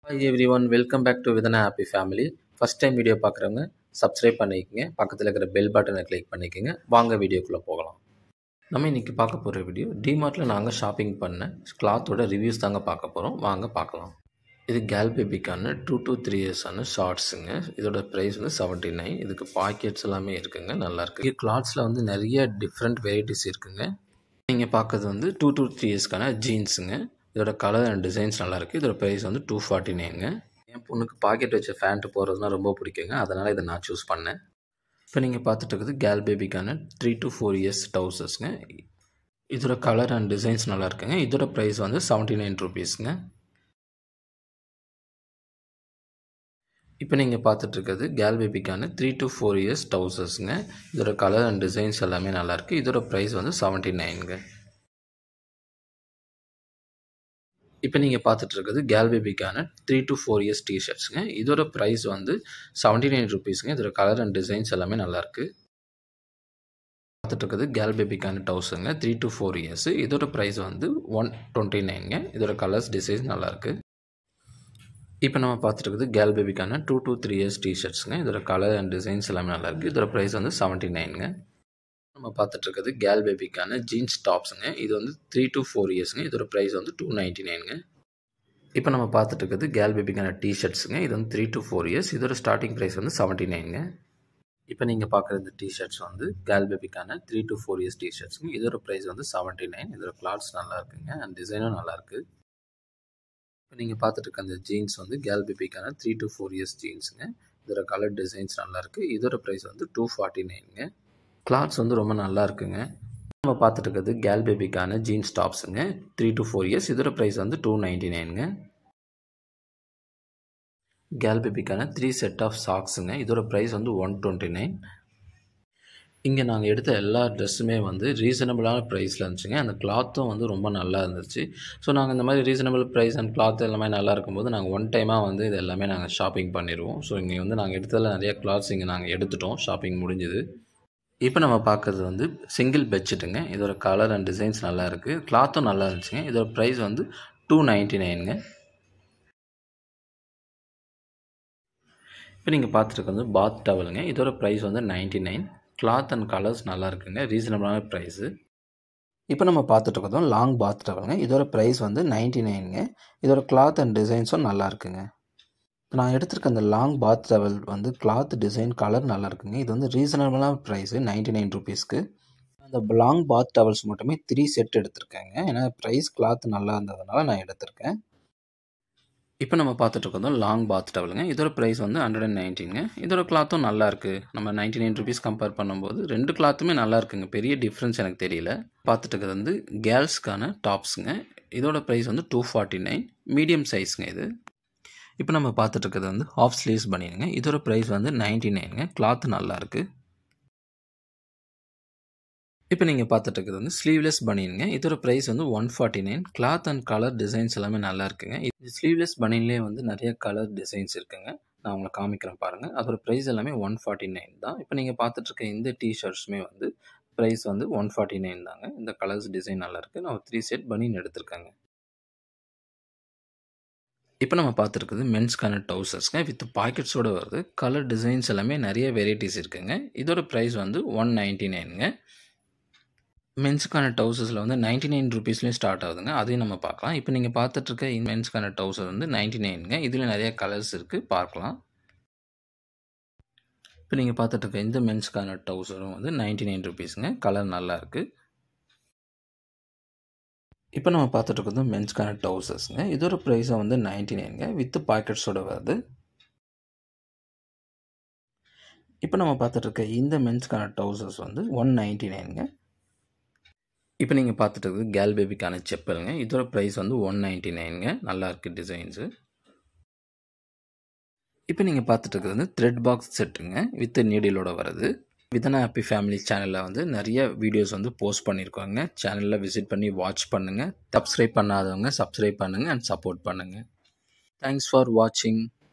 hi every one welcome back to விதனா happy family first time video பார்க்குறவங்க subscribe பண்ணிக்கோங்க பக்கத்தில் இருக்கிற பெல் பட்டனை கிளிக் பண்ணிக்கோங்க வாங்க வீடியோக்குள்ளே போகலாம் நம்ம இன்றைக்கி பார்க்க போகிற வீடியோ டிமார்ட்டில் நாங்கள் ஷாப்பிங் பண்ண கிளாத்தோட ரிவ்யூஸ் தாங்க பார்க்க போகிறோம் வாங்க பார்க்கலாம் இது கேல் பேபிக்கான டூ டூ த்ரீ இயர்ஸான ஷார்ட்ஸுங்க இதோட ப்ரைஸ் வந்து செவன்ட்டி நைன் இதுக்கு பாக்கெட்ஸ் எல்லாமே இருக்குங்க நல்லாயிருக்கு கிளாத்ஸில் வந்து நிறைய டிஃப்ரெண்ட் வெரைட்டிஸ் இருக்குங்க நீங்கள் பார்க்குறது வந்து டூ டூ த்ரீ இயர்ஸ்க்கான ஜீன்ஸுங்க இதோட கலர் அண்ட் டிசைன்ஸ் நல்லாயிருக்கு இதோட ப்ரைஸ் வந்து டூ ஃபார்ட்டி நைனுங்க என் பொண்ணுக்கு பாக்கெட் வச்ச ஃபேண்ட்டு போடுறதுனா ரொம்ப பிடிக்குங்க அதனால் இதை நான் சூஸ் பண்ணேன் இப்போ நீங்கள் பார்த்துட்டு இருக்குது கேல் பேபிக்கான த்ரீ டு ஃபோர் இயர்ஸ் டவுசர்ஸ்ங்க இதோட கலர் அண்ட் டிசைன்ஸ் நல்லா இருக்குங்க இதோட ப்ரைஸ் வந்து செவன்ட்டி நைன் ருபீஸுங்க இப்போ நீங்கள் பார்த்துட்டு இருக்கிறது கேல் பேபிக்கான த்ரீ டு ஃபோர் இயர்ஸ் டவுசர்ஸுங்க இதோட கலர் அண்ட் டிசைன்ஸ் எல்லாமே நல்லாயிருக்கு இதோட ப்ரைஸ் வந்து செவன்ட்டி நைனுங்க இப்போ நீங்கள் பார்த்துட்டு இருக்கிறது கேல் பேபிக்கான த்ரீ டு ஃபோர் இயர்ஸ் டிஷர்ட்ஸுங்க இதோட ப்ரைஸ் வந்து செவன்ட்டி நைன் ருபீஸுங்க இதோட கலர் அண்ட் டிசைன்ஸ் எல்லாமே நல்லாயிருக்கு பார்த்துட்டு இருக்கிறது கேல் பேபிக்கான டவுஸுங்க த்ரீ டு ஃபோர் இயர்ஸ் இதோட ப்ரைஸ் வந்து ஒன் டுவெண்ட்டி நைனுங்க இதோட கலர்ஸ் டிசைன்ஸ் நல்லாயிருக்கு இப்போ நம்ம பார்த்துட்டு இருக்குது கேல் பேபிக்கான டூ டூ த்ரீ இயர்ஸ் டிஷர்ட்ஸுங்க இதோட கலர் அண்ட் டிசைன்ஸ் எல்லாமே நல்லாயிருக்கு இதோட ப்ரைஸ் வந்து செவன்ட்டி நைனுங்க நம்ம பார்த்துட்டு இருக்கிறது கேல் பேபிக்கான ஜீன்ஸ் டாப்ஸுங்க இது வந்து த்ரீ டு ஃபோர் இயர்ஸுங்க இதோட ப்ரைஸ் வந்து டூ நைன்ட்டி நைனுங்க இப்போ நம்ம பார்த்துட்டு இருக்கிறது கேல் பேபிக்கான டிஷர்ட்ஸுங்க இது வந்து த்ரீ டு ஃபோர் இயர்ஸ் இதோட ஸ்டார்டிங் ப்ரைஸ் வந்து செவன்ட்டி நைனுங்க இப்போ நீங்கள் பார்க்குற இந்த டிஷர்ட்ஸ் வந்து கேல் பேபிக்கான த்ரீ டு ஃபோர் இயர்ஸ் டிஷர்ட்ஸுங்க இதோட ப்ரைஸ் வந்து செவன்ட்டி நைன் இதோட கிளாத்ஸ் நல்லா இருக்குங்க அண்ட் டிசைனும் நல்லாயிருக்கு இப்போ நீங்கள் பார்த்துட்டு இருக்க அந்த ஜீன்ஸ் வந்து கேல் பேபிக்கான த்ரீ டு ஃபோர் இயர்ஸ் ஜீன்ஸுங்க இதோட கலர் டிசைன்ஸ் நல்லாயிருக்கு இதோட ப்ரைஸ் வந்து டூ ஃபார்ட்டி நைனுங்க கிளாத்ஸ் வந்து ரொம்ப நல்லா இருக்குங்க நம்ம பார்த்துட்டு இருக்கிறது கேல் பேபிக்கான ஜீன்ஸ் டாப்ஸுங்க த்ரீ டு ஃபோர் இயர்ஸ் இதோட ப்ரைஸ் வந்து டூ நைன்டி நைனுங்க கேல் பேபிக்கான த்ரீ செட் ஆஃப் சாக்ஸுங்க இதோட ப்ரைஸ் வந்து ஒன் டுவெண்ட்டி நைன் இங்கே நாங்கள் எடுத்த எல்லா ட்ரெஸ்ஸுமே வந்து ரீசனபிளான ப்ரைஸில் இருந்துச்சுங்க அந்த கிளாத்தும் வந்து ரொம்ப நல்லா இருந்துச்சு ஸோ நாங்கள் இந்த மாதிரி ரீசனபிள் ப்ரைஸ் அண்ட் கிளாத் எல்லாமே நல்லா இருக்கும்போது நாங்கள் ஒன் டைமாக வந்து இது எல்லாமே நாங்கள் ஷாப்பிங் பண்ணிடுவோம் ஸோ இங்கே வந்து நாங்கள் எடுத்ததில் நிறைய கிளாத்ஸ் இங்கே நாங்கள் எடுத்துட்டோம் ஷாப்பிங் முடிஞ்சுது இப்போ நம்ம பார்க்குறது வந்து சிங்கிள் பெட்ஷீட்டுங்க இதோட கலர் அண்ட் டிசைன்ஸ் நல்லா இருக்குது கிளாத்தும் நல்லா இருந்துச்சுங்க இதோட ப்ரைஸ் வந்து டூ நைன்ட்டி நைனுங்க இப்போ நீங்கள் பார்த்துட்டு வந்து பாத் டவலுங்க இதோட ப்ரைஸ் வந்து ninety nine cloth and colours நல்லா இருக்குங்க ரீசனபிளான ப்ரைஸு இப்போ நம்ம பார்த்துட்டு இருக்கிறதும் லாங் பாத் டவலுங்க இதோட ப்ரைஸ் வந்து நைன்ட்டி நைனுங்க இதோட கிளாத் அண்ட் டிசைன்ஸும் நல்லா இருக்குங்க நான் எடுத்திருக்க அந்த லாங் பாத் டவல் வந்து கிளாத் டிசைன் கலர் நல்லா இருக்குங்க இது வந்து ரீசனபிளான ப்ரைஸு நைன்ட்டி நைன் ருபீஸ்க்கு அந்த லாங் பாத் டவல்ஸ் மட்டுமே த்ரீ செட் எடுத்திருக்கேங்க ஏன்னா ப்ரைஸ் கிளாத் நல்லா இருந்ததுனால நான் எடுத்திருக்கேன் இப்போ நம்ம பார்த்துட்டு இருக்கிறதும் லாங் பாத் டவலுங்க இதோட ப்ரைஸ் வந்து ஹண்ட்ரட் அண்ட் நைன்டீனுங்க இதோட கிளாத்தும் நல்லா இருக்குது நம்ம நைன்டி நைன் ருபீஸ் கம்பேர் பண்ணும்போது ரெண்டு கிளாத்துமே நல்லா இருக்குங்க பெரிய டிஃப்ரென்ஸ் எனக்கு தெரியல பார்த்துட்டு இருக்கிறது வந்து கேர்ள்ஸ்க்கான டாப்ஸுங்க இதோட ப்ரைஸ் வந்து டூ ஃபார்ட்டி நைன் மீடியம் சைஸுங்க இது இப்போ நம்ம பார்த்துட்டு இருக்கிறது வந்து ஆஃப் ஸ்லீவ்ஸ் பண்ணிடுங்க இதோட ப்ரைஸ் வந்து நைன்டி நைனுங்க கிளாத் நல்லாயிருக்கு இப்போ நீங்கள் பார்த்துட்டு இருக்கிறது வந்து ஸ்லீவ்லெஸ் பனியனுங்க இதோட ப்ரைஸ் வந்து one forty nine cloth and colour designs எல்லாமே நல்லா இருக்குங்க இது ஸ்லீவ்லெஸ் பனியன்லேயே வந்து நிறைய கலர் டிசைன்ஸ் இருக்குங்க நான் உங்களை காமிக்கிறேன் பாருங்கள் அதோட ப்ரைஸ் எல்லாமே ஒன் ஃபார்ட்டி நைன் தான் இப்போ நீங்கள் பார்த்துட்டு இருக்க இந்த டிஷர்ட்ஸுமே வந்து ப்ரைஸ் வந்து ஒன் ஃபார்ட்டி நைன் தாங்க இந்த கலர்ஸ் டிசைன் நல்லாயிருக்கு நான் த்ரீ செட் பனியன் எடுத்திருக்கேங்க இப்போ நம்ம பார்த்துருக்குது மென்ஸ்க்கான டவுசர்ஸ்ங்க வித் பாக்கெட்ஸோடு வருது கலர் டிசைன்ஸ் எல்லாமே நிறைய வெரைட்டிஸ் இருக்குங்க இதோட ப்ரைஸ் வந்து ஒன் நைன்ட்டி நைனுங்க மென்ஸுக்கான டவுசர்ஸில் வந்து நைன்ட்டி நைன் ருபீஸ்லேயும் ஸ்டார்ட் ஆகுதுங்க அதையும் நம்ம பார்க்கலாம் இப்போ நீங்கள் பார்த்துட்ருக்க மென்ஸ்க்கான டவுசர் வந்து நைன்ட்டி நைனுங்க இதில் நிறைய கலர்ஸ் இருக்குது பார்க்கலாம் இப்போ நீங்கள் பார்த்துட்ருக்க இந்த மென்ஸ்க்கான டவுசரும் வந்து நைன்ட்டி நைன் ருபீஸுங்க கலர் நல்லா இருக்குது இப்போ நம்ம பார்த்துட்டு இருக்கிறது மென்ஸ்க்கான டவுசர்ஸுங்க இதோட ப்ரைஸை வந்து நைன்டி நைனுங்க வித் பாக்கெட்ஸோட வருது இப்போ நம்ம பார்த்துட்டு இருக்க இந்த மென்ஸ்க்கான டவுசர்ஸ் வந்து ஒன் நைன்டி நைனுங்க இப்போ நீங்கள் பார்த்துட்டு இருக்கிறது கேல் பேபிக்கான செப்பலுங்க இதோட ப்ரைஸ் வந்து ஒன் நைன்டி நைனுங்க நல்லா இருக்குது டிசைன்ஸு இப்போ நீங்கள் பார்த்துட்டு இருக்கிறது வந்து த்ரெட் பாக்ஸ் செட்டுங்க வித் நீடிலோட வருது விதனா ஹாப்பி ஃபேமிலி சேனலில் வந்து நிறைய வீடியோஸ் வந்து போஸ்ட் பண்ணியிருக்காங்க சேனலில் விசிட் பண்ணி வாட்ச் பண்ணுங்கள் சப்ஸ்கிரைப் பண்ணாதவங்க சப்ஸ்கிரைப் பண்ணுங்கள் அண்ட் சப்போர்ட் பண்ணுங்கள் தேங்க்ஸ் ஃபார் வாட்சிங்